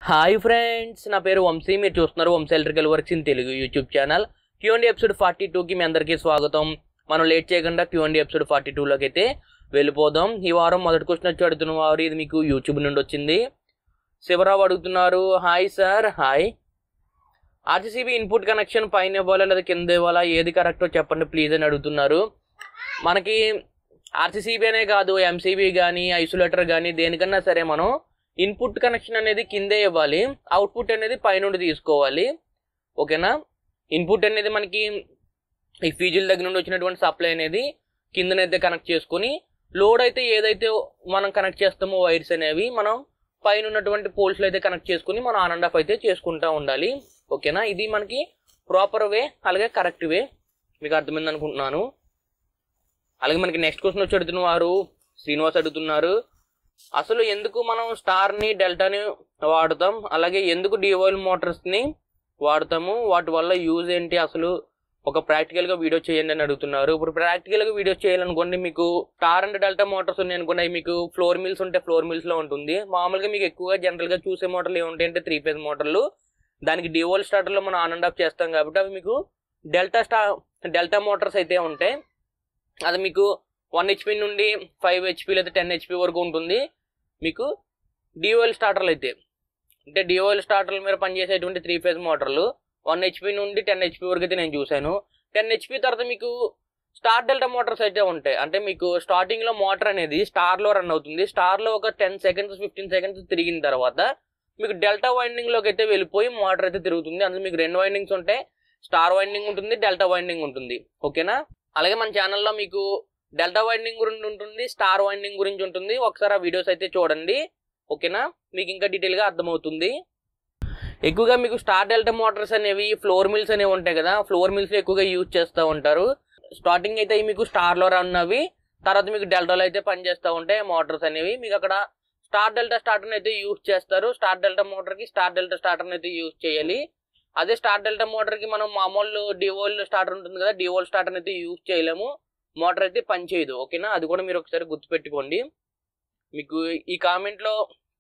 hi friends నా పేరు వంశీ మీరు చూస్తున్నారు Vamsi electrical works in Telugu YouTube channel QMD episode forty టూకి మీ అందరికీ స్వాగతం మనం లేట్ చేయకుండా క్యూఎండి ఎపిసోడ్ ఫార్టీ టూలోకి అయితే వెళ్ళిపోదాం ఈ వారం మొదటి క్వశ్చన్ వచ్చి అడుగుతున్న వారు ఇది మీకు యూట్యూబ్ నుండి వచ్చింది శివరావు అడుగుతున్నారు hi sir hi RCCB input connection పైన ఇవ్వాలా లేదా కింద ఇవ్వాలా ఏది కరెక్టో చెప్పండి ప్లీజ్ అని అడుగుతున్నారు మనకి ఆర్సీసీబీ అనే కాదు ఎంసీబీ కానీ ఐసోలేటర్ కానీ దేనికన్నా సరే మనం ఇన్పుట్ కనెక్షన్ అనేది కిందే ఇవ్వాలి అవుట్పుట్ అనేది పైనుండి తీసుకోవాలి ఓకేనా ఇన్పుట్ అనేది మనకి ఈ ఫీజుల దగ్గర నుండి వచ్చినటువంటి సప్లై అనేది కిందనైతే కనెక్ట్ చేసుకొని లోడ్ అయితే ఏదైతే మనం కనెక్ట్ చేస్తామో వైర్స్ అనేవి మనం పైన ఉన్నటువంటి పోల్స్లో అయితే కనెక్ట్ చేసుకుని మనం ఆన్ అండ్ ఆఫ్ అయితే చేసుకుంటూ ఉండాలి ఓకేనా ఇది మనకి ప్రాపర్ వే అలాగే కరెక్ట్ వే మీకు అర్థమైంది అనుకుంటున్నాను అలాగే మనకి నెక్స్ట్ క్వశ్చన్ వచ్చి అడుగుతున్న వారు శ్రీనివాస్ అడుగుతున్నారు అసలు ఎందుకు మనం స్టార్ని డెల్టాని వాడతాం అలాగే ఎందుకు డివోల్ మోటార్స్ని వాడతాము వాటి వల్ల యూజ్ ఏంటి అసలు ఒక ప్రాక్టికల్గా వీడియో చేయండి అని అడుగుతున్నారు ఇప్పుడు ప్రాక్టికల్గా వీడియో చేయాలనుకోండి మీకు స్టార్ అండ్ డెల్టా మోటార్స్ ఉన్నాయి అనుకోండి అవి మీకు ఫ్లోర్ మిల్స్ ఉంటే ఫ్లోర్ మిల్స్లో ఉంటుంది మామూలుగా మీకు ఎక్కువగా జనరల్గా చూసే మోటార్లు ఏముంటాయి అంటే త్రీ ఫేజ్ మోటార్లు దానికి డివోల్ స్టార్టర్లో మనం ఆన్ అండ్ ఆఫ్ చేస్తాం కాబట్టి అవి మీకు డెల్టా స్టా డెల్టా మోటార్స్ అయితే ఉంటాయి అది మీకు వన్ హెచ్పి నుండి ఫైవ్ హెచ్పి లేదా టెన్ హెచ్పి వరకు ఉంటుంది మీకు డిఓఎల్ స్టార్టర్లు అయితే అంటే డిఓఎల్ స్టార్టర్ల మీద పనిచేసేటువంటి త్రీ ఫేజ్ మోటార్లు వన్ హెచ్పి నుండి టెన్ హెచ్పి వరకు అయితే నేను చూశాను టెన్ హెచ్పి తర్వాత మీకు స్టార్ డెల్టా మోటార్స్ అయితే ఉంటాయి అంటే మీకు స్టార్టింగ్లో మోటార్ అనేది స్టార్లో రన్ అవుతుంది స్టార్లో ఒక టెన్ సెకండ్స్ ఫిఫ్టీన్ సెకండ్స్ తిరిగిన తర్వాత మీకు డెల్టా వైండింగ్లోకి అయితే వెళ్ళిపోయి మోటార్ అయితే తిరుగుతుంది అందులో మీకు రెండు వైండింగ్స్ ఉంటాయి స్టార్ వైండింగ్ ఉంటుంది డెల్టా వైండింగ్ ఉంటుంది ఓకేనా అలాగే మన ఛానల్లో మీకు డెల్టా వైండింగ్ గురించి ఉంటుంది స్టార్ వైండింగ్ గురించి ఉంటుంది ఒకసారి ఆ వీడియోస్ అయితే చూడండి ఓకేనా మీకు ఇంకా డీటెయిల్గా అర్థమవుతుంది ఎక్కువగా మీకు స్టార్ డెల్టా మోటార్స్ అనేవి ఫ్లోర్ మిల్స్ అనేవి ఉంటాయి కదా ఫ్లోర్ మిల్స్ ఎక్కువగా యూజ్ చేస్తూ ఉంటారు స్టార్టింగ్ అయితే అవి మీకు స్టార్లో రన్ అవి తర్వాత మీకు డెల్టాలో అయితే పనిచేస్తూ ఉంటాయి మోటార్స్ అనేవి మీకు అక్కడ స్టార్ డెల్టా స్టార్టర్ని అయితే యూజ్ చేస్తారు స్టార్ డెల్టా మోటార్కి స్టార్ డెల్టా స్టార్టర్ని అయితే యూజ్ చేయాలి అదే స్టార్ డెల్టా మోటార్కి మనం మామూలు డివోల్ స్టార్టర్ ఉంటుంది కదా డివోల్ స్టార్టర్ అయితే యూజ్ చేయలేము మోటార్ అయితే పనిచేయదు ఓకేనా అది కూడా మీరు ఒకసారి గుర్తుపెట్టుకోండి మీకు ఈ కామెంట్లో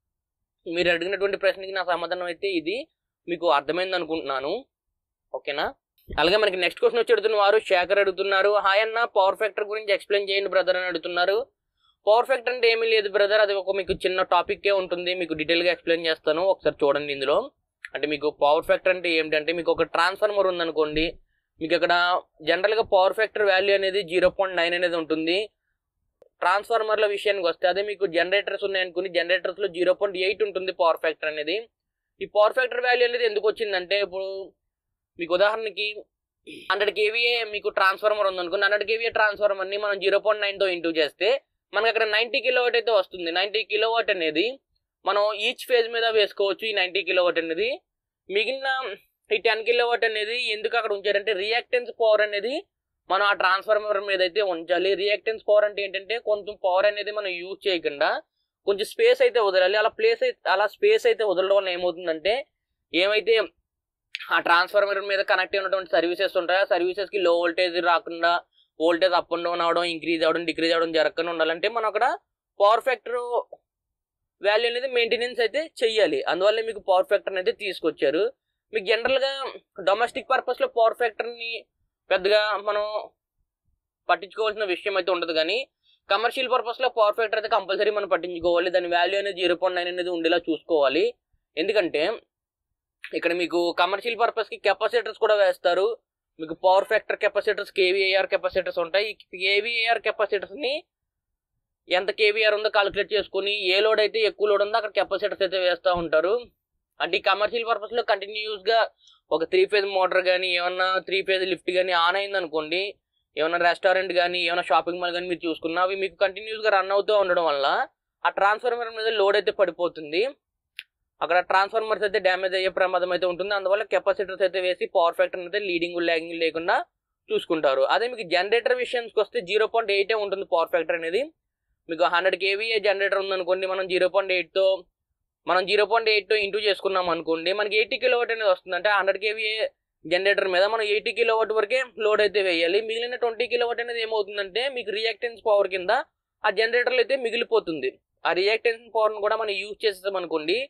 మీరు అడిగినటువంటి ప్రశ్నకి నా సమాధానం అయితే ఇది మీకు అర్థమైంది అనుకుంటున్నాను ఓకేనా అలాగే మనకి నెక్స్ట్ క్వశ్చన్ వచ్చి అడుగుతున్న వారు శేఖర్ అడుగుతున్నారు హాయ్ అన్న పవర్ ఫ్యాక్టర్ గురించి ఎక్స్ప్లెయిన్ చేయండి బ్రదర్ అని అడుగుతున్నారు పవర్ ఫ్యాక్టర్ అంటే ఏమీ లేదు బ్రదర్ అది ఒక మీకు చిన్న టాపిక్కే ఉంటుంది మీకు డీటెయిల్గా ఎక్స్ప్లెయిన్ చేస్తాను ఒకసారి చూడండి ఇందులో అంటే మీకు పవర్ ఫ్యాక్టర్ అంటే ఏమిటంటే మీకు ఒక ట్రాన్స్ఫార్మర్ ఉందనుకోండి మీకు అక్కడ జనరల్గా పవర్ ఫ్యాక్టర్ వాల్యూ అనేది జీరో పాయింట్ నైన్ అనేది ఉంటుంది ట్రాన్స్ఫార్మర్ల విషయానికి వస్తే అదే మీకు జనరేటర్స్ ఉన్నాయనుకుని జనరేటర్స్లో జీరో పాయింట్ ఎయిట్ ఉంటుంది పవర్ ఫ్యాక్టర్ అనేది ఈ పవర్ ఫ్యాక్టర్ వాల్యూ అనేది ఎందుకు వచ్చిందంటే ఇప్పుడు మీకు ఉదాహరణకి హండ్రెడ్ కేవీఏ మీకు ట్రాన్స్ఫార్మర్ ఉందనుకుని హండ్రెడ్ కేవీఏ ట్రాన్స్ఫార్మర్ని మనం జీరో పాయింట్ నైన్తో ఇంటూ చేస్తే మనకి అక్కడ నైంటీ కిలోవాట్ అయితే వస్తుంది నైంటీ కిలోవాట్ అనేది మనం ఈచ్ ఫేజ్ మీద వేసుకోవచ్చు ఈ నైంటీ కిలోవాట్ అనేది మిగిలిన ఈ టెన్ కిలోవాట్ అనేది ఎందుకు అక్కడ ఉంచారంటే రియాక్టెన్స్ పవర్ అనేది మనం ఆ ట్రాన్స్ఫార్మర్ మీద అయితే ఉంచాలి రియాక్టెన్స్ పవర్ అంటే ఏంటంటే కొంచెం పవర్ అనేది మనం యూజ్ చేయకుండా కొంచెం స్పేస్ అయితే వదలాలి అలా ప్లేస్ అయితే అలా స్పేస్ అయితే వదలడం వల్ల ఏమవుతుందంటే ఏమైతే ఆ ట్రాన్స్ఫార్మర్ మీద కనెక్ట్ అయినటువంటి సర్వీసెస్ ఉంటాయో ఆ సర్వీసెస్కి లో వోల్టేజ్ రాకుండా వోల్టేజ్ అప్ అండ్ డౌన్ అవడం ఇంక్రీజ్ అవడం డిక్రీజ్ అవడం జరగకుండా ఉండాలంటే మనం అక్కడ పవర్ ఫ్యాక్టర్ వాల్యూ అనేది మెయింటెనెన్స్ అయితే చెయ్యాలి అందువల్ల మీకు పవర్ ఫ్యాక్టర్ అయితే తీసుకొచ్చారు మీకు జనరల్గా డొమెస్టిక్ పర్పస్లో పవర్ ఫ్యాక్టర్ని పెద్దగా మనం పట్టించుకోవాల్సిన విషయం అయితే ఉండదు కానీ కమర్షియల్ పర్పస్లో పవర్ ఫ్యాక్టర్ అయితే కంపల్సరీ మనం పట్టించుకోవాలి దాని వాల్యూ అనేది జీరో పాయింట్ నైన్ అనేది ఉండేలా చూసుకోవాలి ఎందుకంటే ఇక్కడ మీకు కమర్షియల్ పర్పస్కి కెపాసిటర్స్ కూడా వేస్తారు మీకు power factor capacitors KVIR capacitors ఉంటాయి ఈ కేవీఐఆర్ కెపాసిటర్స్ని ఎంత కేవీఆర్ ఉందో కాలిక్యులేట్ చేసుకుని ఏ లోడ్ అయితే ఎక్కువ లోడ్ ఉందో అక్కడ కెపాసిటర్స్ అయితే వేస్తూ ఉంటారు అంటే ఈ కమర్షియల్ పర్పస్లో కంటిన్యూస్గా ఒక త్రీ ఫేజ్ మోటార్ కానీ ఏమన్నా త్రీ ఫేజ్ లిఫ్ట్ కానీ ఆన్ అయింది అనుకోండి ఏమైనా రెస్టారెంట్ కానీ ఏమైనా షాపింగ్ మాల్ కానీ మీరు చూసుకున్నా అవి మీకు కంటిన్యూస్గా రన్ అవుతూ ఉండడం వల్ల ఆ ట్రాన్స్ఫార్మర్ మీద లోడ్ అయితే పడిపోతుంది అక్కడ ట్రాన్స్ఫార్మర్స్ అయితే డ్యామేజ్ అయ్యే ప్రమాదం అయితే ఉంటుంది అందువల్ల కెపాసిటర్స్ అయితే వేసి పవర్ ఫ్యాక్టర్ అయితే లీడింగ్ ల్యాగింగ్ లేకుండా చూసుకుంటారు అదే మీకు జనరేటర్ విషయానికి వస్తే జీరో పాయింట్ ఎయిటే ఉంటుంది పవర్ ఫ్యాక్టర్ అనేది మీకు హండ్రెడ్ కేవీఏ జనరేటర్ ఉందనుకోండి మనం జీరో పాయింట్ ఎయిట్తో మనం జీరో పాయింట్ ఎయిట్తో ఇంటూ చేసుకున్నాం అనుకోండి మనకి ఎయిటీ కిలోవాట్ అనేది వస్తుంది అంటే హండ్రెడ్ కేవీఏ జనరేటర్ మీద మనం ఎయిటీ కిలోవాట్ వరకే లోడ్ అయితే వేయాలి మిగిలిన ట్వంటీ కిలోవాట్ అనేది ఏమవుతుందంటే మీకు రియాక్టెన్స్ పవర్ కింద ఆ జనరేటర్లు అయితే మిగిలిపోతుంది ఆ రియాక్టెన్స్ పవర్ని కూడా మనం యూజ్ చేసేసాం అనుకోండి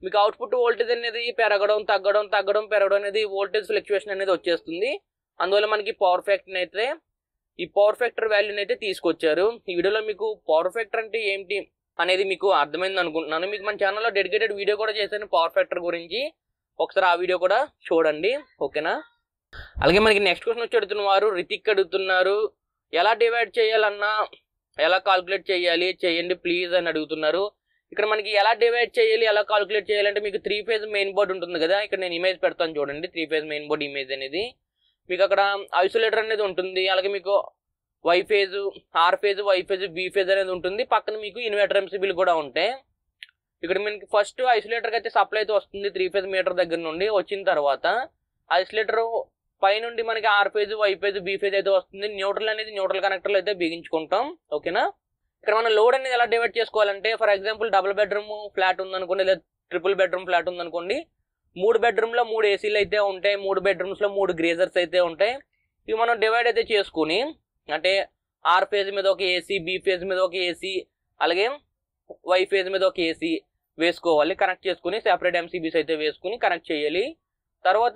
మీకు అవుట్పుట్ వోల్టేజ్ అనేది పెరగడం తగ్గడం తగ్గడం పెరగడం అనేది వోల్టేజ్ ఫ్లక్చుయేషన్ అనేది వచ్చేస్తుంది అందువల్ల మనకి పవర్ ఫ్యాక్టర్ అయితే ఈ పవర్ ఫ్యాక్టర్ వాల్యూని అయితే తీసుకొచ్చారు ఈ వీడియోలో మీకు పవర్ ఫ్యాక్టర్ అంటే ఏంటి అనేది మీకు అర్థమైంది అనుకుంటున్నాను మీకు మన ఛానల్లో డెడికేటెడ్ వీడియో కూడా చేశాను పవర్ ఫ్యాక్టర్ గురించి ఒకసారి ఆ వీడియో కూడా చూడండి ఓకేనా అలాగే మనకి నెక్స్ట్ క్వశ్చన్ వచ్చి అడుగుతున్న వారు రితిక్ అడుగుతున్నారు ఎలా డివైడ్ చేయాలన్నా ఎలా కాల్కులేట్ చేయాలి చేయండి ప్లీజ్ అని అడుగుతున్నారు ఇక్కడ మనకి ఎలా డివైడ్ చేయాలి ఎలా కాల్కులేట్ చేయాలంటే మీకు త్రీ ఫేజ్ మెయిన్ బోర్డ్ ఉంటుంది కదా ఇక్కడ నేను ఇమేజ్ పెడతాను చూడండి three phase main board image అనేది మీకు అక్కడ ఐసోలేటర్ అనేది ఉంటుంది అలాగే మీకు Y phase R phase Y phase B phase అనేది ఉంటుంది పక్కన మీకు ఇన్వర్టర్ ఎంసీబీలు కూడా ఉంటాయి ఇక్కడ మనకి ఫస్ట్ ఐసోలేటర్కి అయితే సప్లై అయితే వస్తుంది త్రీ ఫేజ్ మీటర్ దగ్గర నుండి వచ్చిన తర్వాత ఐసోలేటర్ పైనుండి మనకి R phase Y phase B phase అయితే వస్తుంది న్యూట్రల్ అనేది న్యూట్రల్ కనెక్టర్లు అయితే బిగించుకుంటాం ఓకేనా ఇక్కడ మనం లోడ్ అనేది ఎలా డివైడ్ చేసుకోవాలంటే for example double bedroom flat ఉందనుకోండి లేదా ట్రిపుల్ బెడ్రూమ్ ఫ్లాట్ ఉందనుకోండి మూడు బెడ్రూమ్లో మూడు ఏసీలు అయితే ఉంటాయి మూడు బెడ్రూమ్స్లో మూడు గ్రేజర్స్ అయితే ఉంటాయి ఇవి మనం డివైడ్ అయితే చేసుకుని అంటే ఆర్ ఫేజ్ మీద ఒక ఏసీ బి ఫేజ్ మీద ఒక ఏసీ అలాగే వై ఫేజ్ మీద ఒక ఏసీ వేసుకోవాలి కనెక్ట్ చేసుకుని సెపరేట్ ఎంసీబీస్ అయితే వేసుకుని కనెక్ట్ చేయాలి తర్వాత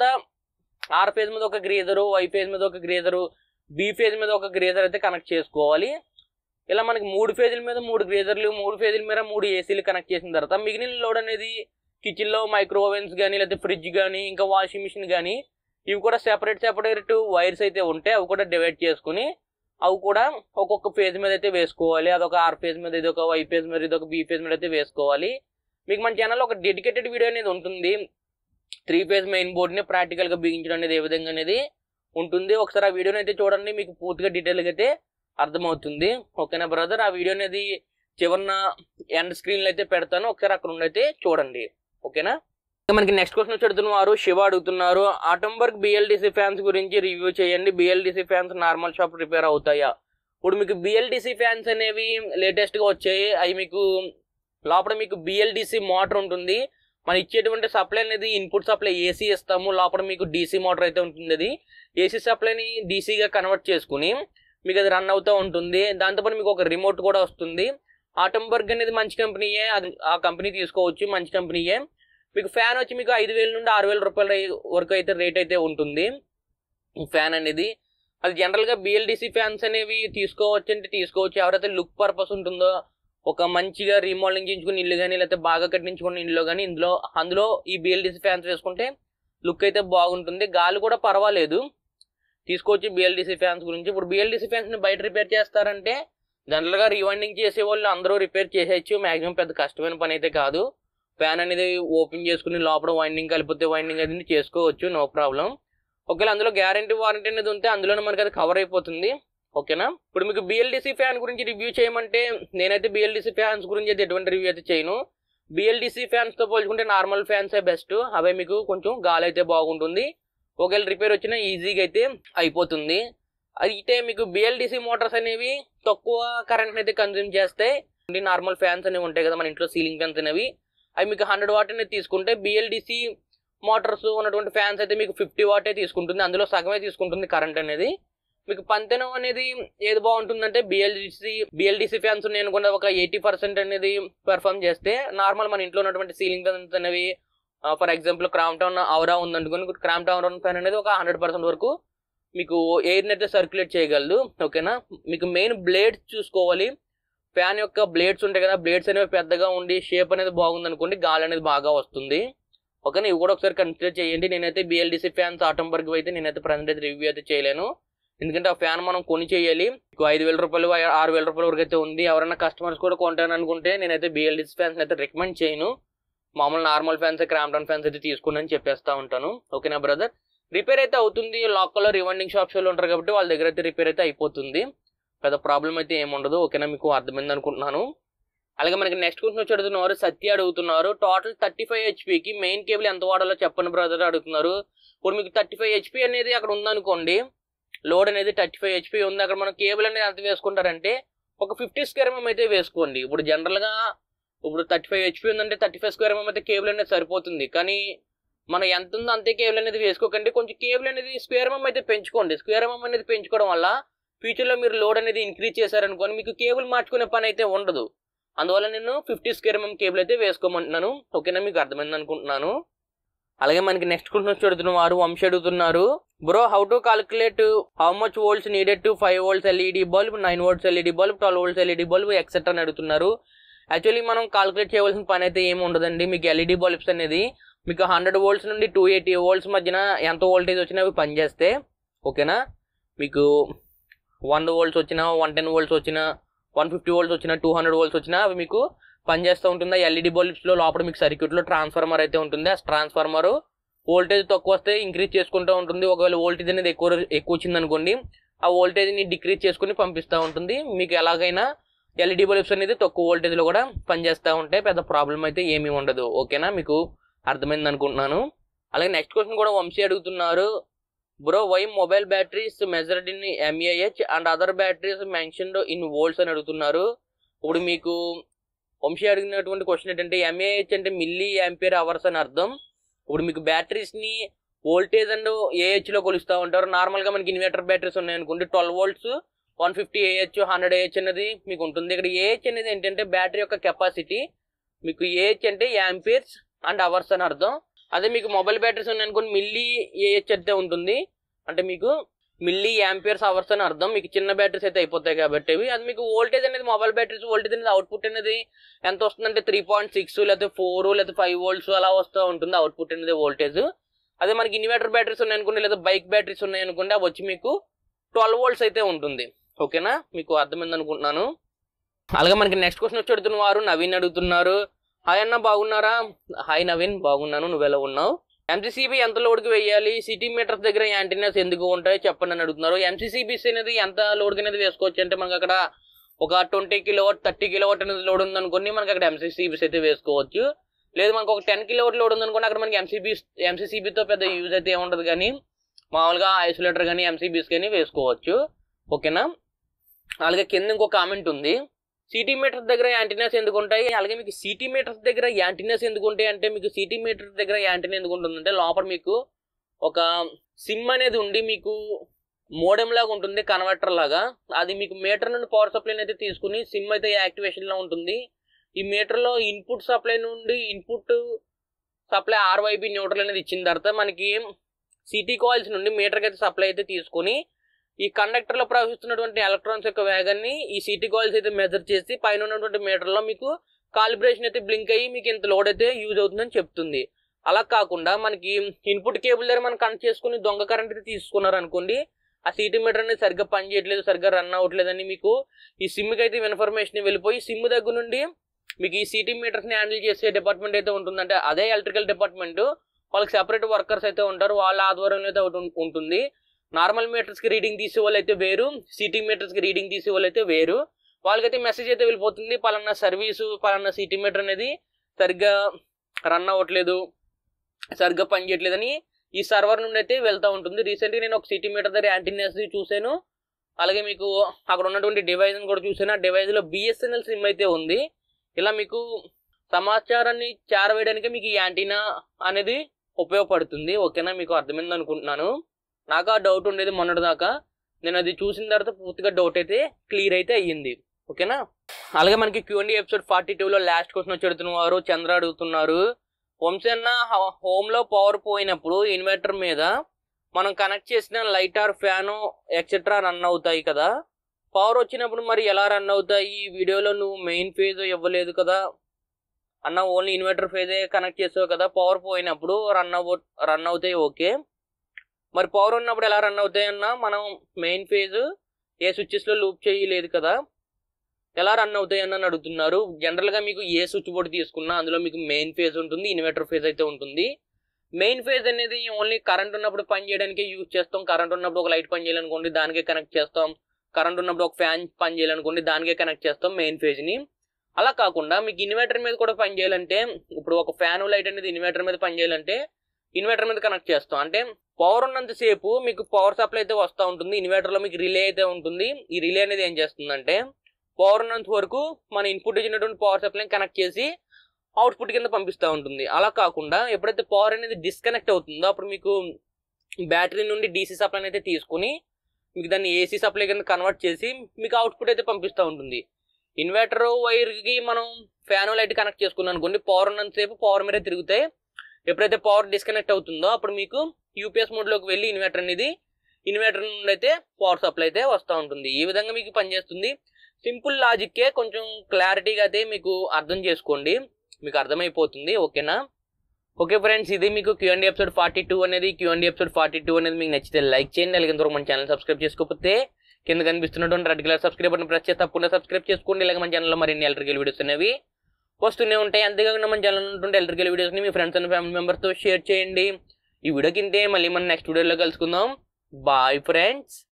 ఆర్ ఫేజ్ మీద ఒక గ్రేజరు వై ఫేజ్ మీద ఒక గ్రేజరు బి ఫేజ్ మీద ఒక గ్రేజర్ అయితే కనెక్ట్ చేసుకోవాలి ఇలా మనకి మూడు ఫేజుల మీద మూడు గ్రేజర్లు మూడు ఫేజుల మీద మూడు ఏసీలు కనెక్ట్ చేసిన తర్వాత మిగిలిన లోడ్ అనేది కిచెన్లో మైక్రో ఓవెన్స్ కానీ లేకపోతే ఫ్రిడ్జ్ కానీ ఇంకా వాషింగ్ మిషన్ కానీ ఇవి కూడా సెపరేట్ సెపరేట్ వైర్స్ అయితే ఉంటాయి అవి కూడా డివైడ్ చేసుకుని అవి కూడా ఒక్కొక్క ఫేజ్ మీద అయితే వేసుకోవాలి అదొక ఆర్ ఫేజ్ మీద ఇది ఒక వై ఫేజ్ మీద ఇది ఒక బి ఫేజ్ మీద అయితే వేసుకోవాలి మీకు మన ఛానల్లో ఒక డెడికేటెడ్ వీడియో అనేది ఉంటుంది త్రీ ఫేజ్ మెయిన్ బోర్డ్ని ప్రాక్టికల్గా బిగించడం అనేది ఏ విధంగా అనేది ఉంటుంది ఒకసారి ఆ వీడియోని అయితే చూడండి మీకు పూర్తిగా డీటెయిల్గా అయితే అర్థమవుతుంది ఓకేనా బ్రదర్ ఆ వీడియో అనేది చివరిన ఎండ్ స్క్రీన్లో అయితే పెడతాను ఒకసారి అక్కడ ఉండైతే చూడండి ఓకేనా ఇంకా మనకి నెక్స్ట్ క్వశ్చన్ వచ్చి అడుగుతున్నారు శివ అడుగుతున్నారు ఆటంబర్గ్ బిఎల్డిసి ఫ్యాన్స్ గురించి రివ్యూ చేయండి BLDC fans normal shop repair అవుతాయా ఇప్పుడు మీకు బిఎల్డిసి ఫ్యాన్స్ అనేవి లేటెస్ట్గా వచ్చాయి అవి మీకు లోపల మీకు బిఎల్డిసి మోటార్ ఉంటుంది మనం ఇచ్చేటువంటి సప్లై అనేది ఇన్పుట్ సప్లై ఏసీ ఇస్తాము లోపల మీకు డీసీ మోటార్ అయితే ఉంటుంది అది ఏసీ సప్లైని డీసీగా కన్వర్ట్ చేసుకుని మీకు అది రన్ అవుతూ ఉంటుంది దాంతోపాటు మీకు ఒక రిమోట్ కూడా వస్తుంది ఆటంబర్గ్ అనేది మంచి కంపెనీయే అది ఆ కంపెనీ తీసుకోవచ్చు మంచి కంపెనీయే మీకు ఫ్యాన్ వచ్చి మీకు ఐదు వేల నుండి ఆరు వేల రూపాయల వరకు అయితే రేట్ అయితే ఉంటుంది ఫ్యాన్ అనేది అది జనరల్గా బిఎల్డిసి ఫ్యాన్స్ అనేవి తీసుకోవచ్చు అంటే తీసుకోవచ్చు ఎవరైతే లుక్ పర్పస్ ఉంటుందో ఒక మంచిగా రీమోడలింగ్ చేయించుకుని ఇల్లు కానీ లేకపోతే బాగా కట్టించుకున్న ఇల్లు కానీ ఇందులో అందులో ఈ బిఎల్డిసి ఫ్యాన్స్ వేసుకుంటే లుక్ అయితే బాగుంటుంది గాలి కూడా పర్వాలేదు తీసుకోవచ్చు బిఎల్డిసి ఫ్యాన్స్ గురించి ఇప్పుడు బిఎల్డిసి ఫ్యాన్స్ని బయట రిపేర్ చేస్తారంటే జనరల్గా రీవైండింగ్ చేసే వాళ్ళు అందరూ రిపేర్ చేసేయచ్చు మాక్సిమం పెద్ద కష్టమైన పని అయితే కాదు ఫ్యాన్ అనేది ఓపెన్ చేసుకుని లోపల వైండింగ్ కలిపితే వైండింగ్ అనేది చేసుకోవచ్చు నో ప్రాబ్లం ఒకవేళ అందులో గ్యారంటీ వారంటీ అనేది ఉంటే అందులోనే మనకి అది కవర్ అయిపోతుంది ఓకేనా ఇప్పుడు మీకు బిఎల్డిసి ఫ్యాన్ గురించి రివ్యూ చేయమంటే నేనైతే బిఎల్డిసి ఫ్యాన్స్ గురించి అయితే ఎటువంటి రివ్యూ అయితే చేయను బిఎల్డిసి ఫ్యాన్స్తో పోల్చుకుంటే నార్మల్ ఫ్యాన్సే బెస్ట్ అవే మీకు కొంచెం గాలి అయితే బాగుంటుంది ఒకవేళ రిపేర్ వచ్చినా ఈజీగా అయితే అయిపోతుంది అయితే మీకు బిఎల్డిసి మోటార్స్ అనేవి తక్కువ కరెంట్ అయితే కన్జ్యూమ్ చేస్తాయి నార్మల్ ఫ్యాన్స్ అనేవి ఉంటాయి కదా మన ఇంట్లో సీలింగ్ ఫ్యాన్స్ అనేవి అవి మీకు హండ్రెడ్ వాట్ అనేది తీసుకుంటే బిఎల్డిసి మోటార్స్ ఉన్నటువంటి ఫ్యాన్స్ అయితే మీకు ఫిఫ్టీ వాటే తీసుకుంటుంది అందులో సగమే తీసుకుంటుంది కరెంట్ అనేది మీకు పంతెనం అనేది ఏది బాగుంటుందంటే బిఎల్డిసి బిఎల్డిసి ఫ్యాన్స్ నేను కూడా ఒక ఎయిటీ పర్సెంట్ అనేది పెర్ఫామ్ చేస్తే నార్మల్ మన ఇంట్లో ఉన్నటువంటి సీలింగ్ ఫ్యాన్స్ అనేవి ఫర్ ఎగ్జాంపుల్ క్రామ్ టౌన్ అవరా ఉందనుకోని క్రామ్ టౌన్ ఫ్యాన్ అనేది ఒక హండ్రెడ్ పర్సెంట్ వరకు మీకు ఎయిర్ని అయితే సర్క్యులేట్ చేయగలదు ఓకేనా మీకు మెయిన్ బ్లేడ్స్ చూసుకోవాలి ఫ్యాన్ యొక్క బ్లేడ్స్ ఉంటాయి కదా బ్లేడ్స్ అనేవి పెద్దగా ఉండి షేప్ అనేది బాగుంది అనుకోండి గాలి అనేది బాగా వస్తుంది ఓకేనా ఇవి కూడా ఒకసారి కన్సిడర్ చేయండి నేనైతే బిఎల్డిసి ఫ్యాన్స్ ఆటంబర్గ్ అయితే నేనైతే ప్రజెంట్ అయితే రివ్యూ అయితే చేయలేను ఎందుకంటే ఆ ఫ్యాన్ మనం కొని చేయాలి మీకు ఐదు వేల రూపాయలు ఆరు వేల రూపాయల వరకు అయితే ఉంది ఎవరైనా కస్టమర్స్ కూడా కొంటాను అనుకుంటే నేనైతే బిఎల్డిసి ఫ్యాన్స్ అయితే రికమెండ్ చేయను మామూలు నార్మల్ ఫ్యాన్స్ క్రామ్టన్ ఫ్యాన్స్ అయితే తీసుకుని చెప్పేస్తా ఉంటాను ఓకేనా బ్రదర్ రిపేర్ అయితే అవుతుంది లోకల్లో రివండింగ్ షాప్స్ వాళ్ళు ఉంటారు కాబట్టి వాళ్ళ దగ్గర అయితే రిపేర్ అయితే అయిపోతుంది పెద్ద ప్రాబ్లం అయితే ఏముండదు ఓకేనా మీకు అర్థమైంది అనుకుంటున్నాను అలాగే మనకి నెక్స్ట్ క్వశ్చన్ వచ్చి అడుగుతున్నారు సత్య అడుగుతున్నారు టోటల్ థర్టీ ఫైవ్ హెచ్పికి మెయిన్ కేబుల్ ఎంత వాడాలో చెప్పండి బ్రదర్ అడుగుతున్నారు ఇప్పుడు మీకు థర్టీ ఫైవ్ హెచ్పి అనేది అక్కడ ఉందనుకోండి లోడ్ అనేది థర్టీ ఫైవ్ హెచ్పి ఉంది అక్కడ మనం కేబుల్ అనేది ఎంత వేసుకుంటారంటే ఒక ఫిఫ్టీ స్క్వేర్ ఎంఎం అయితే వేసుకోండి ఇప్పుడు జనరల్గా ఇప్పుడు థర్టీ ఫైవ్ హెచ్పి ఉందంటే థర్టీ ఫైవ్ స్క్వేర్ ఎంఎం అయితే కేబుల్ అనేది సరిపోతుంది కానీ మనం ఎంత ఉందో అంతే కేబుల్ అనేది వేసుకోకండి కొంచెం కేబుల్ అనేది స్క్వేర్ ఎంఎం అయితే పెంచుకోండి స్క్వేర్ ఎంఎం అనేది పెంచుకోవడం వల్ల ఫ్యూచర్లో మీరు లోడ్ అనేది ఇంక్రీజ్ చేశారనుకోని మీకు కేబుల్ మార్చుకునే పని అయితే ఉండదు అందువల్ల నేను ఫిఫ్టీ స్క్వేర్ ఎంఎం కేబుల్ అయితే వేసుకోమంటున్నాను ఓకేనా మీకు అర్థమైంది అనుకుంటున్నాను అలాగే మనకి నెక్స్ట్ క్వశ్చన్ వచ్చి అడుగుతున్న వారు వంశీ అడుగుతున్నారు bro how to calculate how much volts needed to five volts LED bulb nine volts LED bulb twelve volts LED bulb etcetera అని అడుగుతున్నారు యాక్చువల్లీ మనం కాలిక్యులేట్ చేయవలసిన పని అయితే ఏమి ఉండదండి మీకు ఎల్ఈడి బల్బ్స్ అనేది మీకు హండ్రెడ్ వోల్ట్స్ నుండి టూ ఎయిటీ వోల్ట్స్ మధ్యన ఎంత వోల్టేజ్ వచ్చినా అవి పనిచేస్తే ఓకేనా మీకు వన్ వోల్ట్స్ వచ్చినా వన్ టెన్ వోల్ట్స్ వచ్చినా వన్ ఫిఫ్టీ వోల్ట్స్ వచ్చినా టూ హండ్రెడ్ వోల్ట్స్ వచ్చినా అవి మీకు పనిచేస్తూ ఉంటుంది ఆ ఎల్ఈడి బల్బ్స్లో లోపల మీకు సర్క్యూట్లో ట్రాన్స్ఫార్మర్ అయితే ఉంటుంది ఆ ట్రాన్స్ఫార్మర్ వోల్టేజ్ తక్కువ వస్తే ఇంక్రీజ్ చేసుకుంటూ ఉంటుంది ఒకవేళ వోల్టేజ్ అనేది ఎక్కువ ఎక్కువ వచ్చింది అనుకోండి ఆ వోల్టేజ్ని డిక్రీజ్ చేసుకుని పంపిస్తూ ఉంటుంది మీకు ఎలాగైనా ఎల్ఈడి బల్బ్స్ అనేది తక్కువ వోల్టేజ్లో కూడా పనిచేస్తూ ఉంటాయి పెద్ద ప్రాబ్లం అయితే ఏమీ ఉండదు ఓకేనా మీకు అర్థమైంది అనుకుంటున్నాను అలాగే నెక్స్ట్ క్వశ్చన్ కూడా వంశీ అడుగుతున్నారు bro why mobile batteries measured in mAh and other batteries mentioned in volts అని అడుగుతున్నారు ఇప్పుడు మీకు వంశీ అడిగినటువంటి క్వశ్చన్ ఏంటంటే ఎంఏహెచ్ అంటే మిల్లీ యాంపియర్ అవర్స్ అని అర్థం ఇప్పుడు మీకు బ్యాటరీస్ని వోల్టేజ్ అండ్ ఏహెచ్ లో కొలుస్తూ ఉంటారు నార్మల్ గా మనకి ఇన్వర్టర్ బ్యాటరీస్ ఉన్నాయి అనుకోండి twelve volts one fifty AH hundred AH అనేది మీకు ఉంటుంది ఇక్కడ ఏహెచ్ అనేది ఏంటంటే బ్యాటరీ యొక్క కెపాసిటీ మీకు ఏహెచ్ అంటే యాంపియర్స్ అండ్ అవర్స్ అని అర్థం అదే మీకు మొబైల్ బ్యాటరీస్ ఉన్నాయి అనుకోండి మిల్లీ ఏహెచ్ అయితే ఉంటుంది అంటే మీకు మిల్లీ యాంపియర్స్ అవర్స్ అని అర్థం మీకు చిన్న బ్యాటరీస్ అయితే అయిపోతాయి కాబట్టి అవి అది మీకు వోల్టేజ్ అనేది మొబైల్ బ్యాటరీస్ వోల్టేజ్ అనేది అవుట్పుట్ అనేది ఎంత వస్తుందంటే త్రీ పాయింట్ సిక్స్ లేకపోతే ఫోర్ లేకపోతే ఫైవ్ వోల్ట్స్ అలా వస్తూ ఉంటుంది అవుట్పుట్ అనేది వోల్టేజ్ అదే మనకి ఇన్వర్టర్ బ్యాటరీస్ ఉన్నాయి అనుకోండి లేదా బైక్ బ్యాటరీస్ ఉన్నాయి అనుకోండి అవి వచ్చి మీకు ట్వెల్వ్ వోల్ట్స్ అయితే ఉంటుంది ఓకేనా మీకు అర్థమైంది అనుకుంటున్నాను అలాగే మనకి నెక్స్ట్ క్వశ్చన్ వచ్చి అడుగుతున్న వారు నవీన్ అడుగుతున్నారు హాయ్ అన్న బాగున్నారా హాయ్ నవీన్ బాగున్నాను నువ్వు ఎలా ఉన్నావు ఎంసీసీబీ ఎంత లోడ్కి వేయాలి సిటీ మీటర్స్ దగ్గర యాంటీనాస్ ఎందుకు ఉంటాయి చెప్పండి అని అడుగుతున్నారు ఎంసీసీబీస్ అనేది ఎంత లోడ్కి అనేది వేసుకోవచ్చు అంటే మనకి అక్కడ ఒక ట్వంటీ కిలోవాట్ థర్టీ కిలోవాట్ అనేది లోడ్ ఉందనుకోండి మనకి అక్కడ ఎంసీసీబీస్ అయితే వేసుకోవచ్చు లేదు మనకు ఒక టెన్ కిలోవాట్ లోడ్ ఉందనుకోండి అక్కడ మనకి ఎంసీబీ ఎంసీసీబీతో పెద్ద యూజ్ అయితే ఏముండదు కానీ మామూలుగా ఐసోలేటర్ కానీ ఎంసీబీస్ కానీ వేసుకోవచ్చు ఓకేనా అలాగే కింద ఇంకో కామెంట్ ఉంది సిటీ మీటర్స్ దగ్గర యాంటీనాస్ ఎందుకు ఉంటాయి అలాగే మీకు సిటీ మీటర్స్ దగ్గర యాంటీనాస్ ఎందుకు ఉంటాయి అంటే మీకు సిటీ మీటర్స్ దగ్గర యాంటీనా ఎందుకు ఉంటుందంటే లోపల మీకు ఒక సిమ్ అనేది ఉండి మీకు మోడెం లాగా ఉంటుంది కన్వర్టర్ లాగా అది మీకు మీటర్ నుండి పవర్ సప్లై అయితే తీసుకుని సిమ్ అయితే యాక్టివేషన్ లో ఉంటుంది ఈ మీటర్లో ఇన్పుట్ సప్లై నుండి ఇన్పుట్ సప్లై ఆర్వైబి న్యూట్రల్ అనేది ఇచ్చిన తర్వాత మనకి సిటీ కాయిల్స్ నుండి మీటర్కి అయితే సప్లై అయితే తీసుకొని ఈ కండక్టర్లో ప్రవహిస్తున్నటువంటి ఎలక్ట్రాన్స్ యొక్క వేగాన్ని ఈ సిటీ కాయిల్స్ అయితే మెజర్ చేసి పైన ఉన్నటువంటి మీటర్లో మీకు కాలిబ్రేషన్ అయితే బ్లింక్ అయ్యి మీకు ఇంత లోడ్ అయితే యూజ్ అవుతుందని చెప్తుంది అలా కాకుండా మనకి ఇన్పుట్ కేబుల్ దగ్గర మనం కనెక్ట్ చేసుకుని దొంగ కరెంట్ అయితే తీసుకున్నారు అనుకోండి ఆ సిటీ మీటర్ అనేది సరిగ్గా పని చేయట్లేదు సరిగ్గా రన్ అవ్వట్లేదని మీకు ఈ సిమ్కి అయితే ఇన్ఫర్మేషన్ వెళ్ళిపోయి సిమ్ దగ్గర నుండి మీకు ఈ సిటీ మీటర్స్ని హ్యాండిల్ చేసే డిపార్ట్మెంట్ అయితే ఉంటుందంటే అదే ఎలక్ట్రికల్ డిపార్ట్మెంట్ వాళ్ళకి సెపరేట్ వర్కర్స్ అయితే ఉంటారు వాళ్ళ ఆధ్వర్యంలో అయితే ఒకటి ఉం- ఉంటుంది నార్మల్ మీటర్స్కి రీడింగ్ తీసే వాళ్ళు అయితే వేరు సిటీ మీటర్స్కి రీడింగ్ తీసే వాళ్ళు అయితే వేరు వాళ్ళకైతే మెసేజ్ అయితే వెళ్ళిపోతుంది పలానా సర్వీసు పలానా సిటీ మీటర్ అనేది సరిగ్గా రన్ అవ్వట్లేదు సరిగ్గా పనిచేయట్లేదని ఈ సర్వర్ నుండి అయితే వెళ్తూ ఉంటుంది రీసెంట్గా నేను ఒక సిటీ మీటర్ దగ్గర యాంటీనియస్ చూశాను అలాగే మీకు అక్కడ ఉన్నటువంటి డివైస్ కూడా చూసాను ఆ డివైస్లో బిఎస్ఎన్ఎల్ సిమ్ అయితే ఉంది ఇలా మీకు సమాచారాన్ని చేరవేయడానికి మీకు ఈ యాంటీనా అనేది ఉపయోగపడుతుంది ఓకేనా మీకు అర్థమైంది అనుకుంటున్నాను నాకు ఆ డౌట్ ఉండేది మొన్నటి దాకా నేను అది చూసిన తర్వాత పూర్తిగా డౌట్ అయితే క్లియర్ అయితే అయ్యింది ఓకేనా అలాగే మనకి క్యూఎండి ఎపిసోడ్ ఫార్టీ టూలో లాస్ట్ క్వశ్చన్ వచ్చి అడుగుతున్నారు చంద్ర అడుగుతున్నారు వంశన్న హోమ్లో పవర్ పోయినప్పుడు ఇన్వర్టర్ మీద మనం కనెక్ట్ చేసిన light or fan etcetera run అవుతాయి కదా పవర్ వచ్చినప్పుడు మరి ఎలా రన్ అవుతాయి ఈ వీడియోలో నువ్వు మెయిన్ ఫేజ్ ఇవ్వలేదు కదా అన్న ఓన్లీ ఇన్వర్టర్ ఫేజే కనెక్ట్ చేసావు కదా పవర్ పోయినప్పుడు రన్ అవ్వ రన్ అవుతాయి ఓకే మరి పవర్ ఉన్నప్పుడు ఎలా రన్ అవుతాయి అన్న మనం మెయిన్ ఫేజ్ ఏ స్విచ్చెస్లో లూప్ చేయలేదు కదా ఎలా రన్ అవుతాయి అని అడుగుతున్నారు జనరల్గా మీకు ఏ స్విచ్ బోర్డు తీసుకున్నా అందులో మీకు మెయిన్ ఫేజ్ ఉంటుంది ఇన్వర్టర్ ఫేజ్ అయితే ఉంటుంది మెయిన్ ఫేజ్ అనేది ఓన్లీ కరెంట్ ఉన్నప్పుడు పని చేయడానికే యూజ్ చేస్తాం కరెంట్ ఉన్నప్పుడు ఒక లైట్ పని చేయాలనుకోండి దానికే కనెక్ట్ చేస్తాం కరెంట్ ఉన్నప్పుడు ఒక ఫ్యాన్ పని చేయాలనుకోండి దానికే కనెక్ట్ చేస్తాం మెయిన్ ఫేజ్ని అలా కాకుండా మీకు ఇన్వర్టర్ మీద కూడా పని చేయాలంటే ఇప్పుడు ఒక ఫ్యాన్ లైట్ అనేది ఇన్వర్టర్ మీద పని చేయాలంటే ఇన్వర్టర్ మీద కనెక్ట్ చేస్తాం అంటే పవర్ ఉన్నంతసేపు మీకు పవర్ సప్లై అయితే వస్తూ ఉంటుంది ఇన్వర్టర్లో మీకు రిలే అయితే ఉంటుంది ఈ రిలే అనేది ఏం చేస్తుందంటే పవర్ ఉన్నంత వరకు మన ఇన్పుట్ ఇచ్చినటువంటి పవర్ సప్లైని కనెక్ట్ చేసి అవుట్పుట్ కింద పంపిస్తూ ఉంటుంది అలా కాకుండా ఎప్పుడైతే పవర్ అనేది డిస్కనెక్ట్ అవుతుందో అప్పుడు మీకు బ్యాటరీ నుండి డీసీ సప్లై అయితే తీసుకుని మీకు దాన్ని ఏసీ సప్లై కింద కన్వర్ట్ చేసి మీకు అవుట్పుట్ అయితే పంపిస్తూ ఉంటుంది ఇన్వర్టర్ వైర్కి మనం ఫ్యాన్ లైట్ కనెక్ట్ చేసుకున్నాం అనుకోండి పవర్ ఉన్నంతసేపు పవర్ మీదే తిరుగుతాయి ఎప్పుడైతే పవర్ డిస్కనెక్ట్ అవుతుందో అప్పుడు మీకు యూపీఎస్ మోడ్లోకి వెళ్ళి ఇన్వర్టర్ అనేది ఇన్వర్టర్ నుండి అయితే పవర్ సప్లై అయితే వస్తూ ఉంటుంది ఈ విధంగా మీకు పనిచేస్తుంది సింపుల్ లాజిక్కే కొంచెం క్లారిటీగా అయితే మీకు అర్థం చేసుకోండి మీకు అర్థమైపోతుంది ఓకేనా ఓకే ఫ్రెండ్స్ ఇది మీకు క్యూఎండి ఎపిసోడ్ ఫార్టీ టూ అనేది క్యూఎండి ఎపిసోడ్ ఫార్టీ టూ అనేది మీకు నచ్చితే లైక్ చేయండి అలాగే ఇంతవరకు మన ఛానల్ సబ్స్క్రైబ్ చేసుకోకపోతే కింద కనిపిస్తున్నటువంటి red colour subscribe button press చేసి తప్పకుండా సబ్స్క్రైబ్ చేసుకోండి ఇలాగ మన ఛానల్లో మరిన్ని ఎలక్ట్రికల్ వీడియోస్ అనేవి వస్తూనే ఉంటాయి అంతేకాకుండా మన ఛానల్ ఉంటుంటే ఎలక్ట్రికల్ వీడియోస్ని మీ ఫ్రెండ్స్ అండ్ ఫ్యామిలీ మెంబర్స్తో షేర్ చేయండి ఈ వీడియో కిందే మళ్ళీ మనం నెక్స్ట్ వీడియోలో కలుసుకుందాం బాయ్ ఫ్రెండ్స్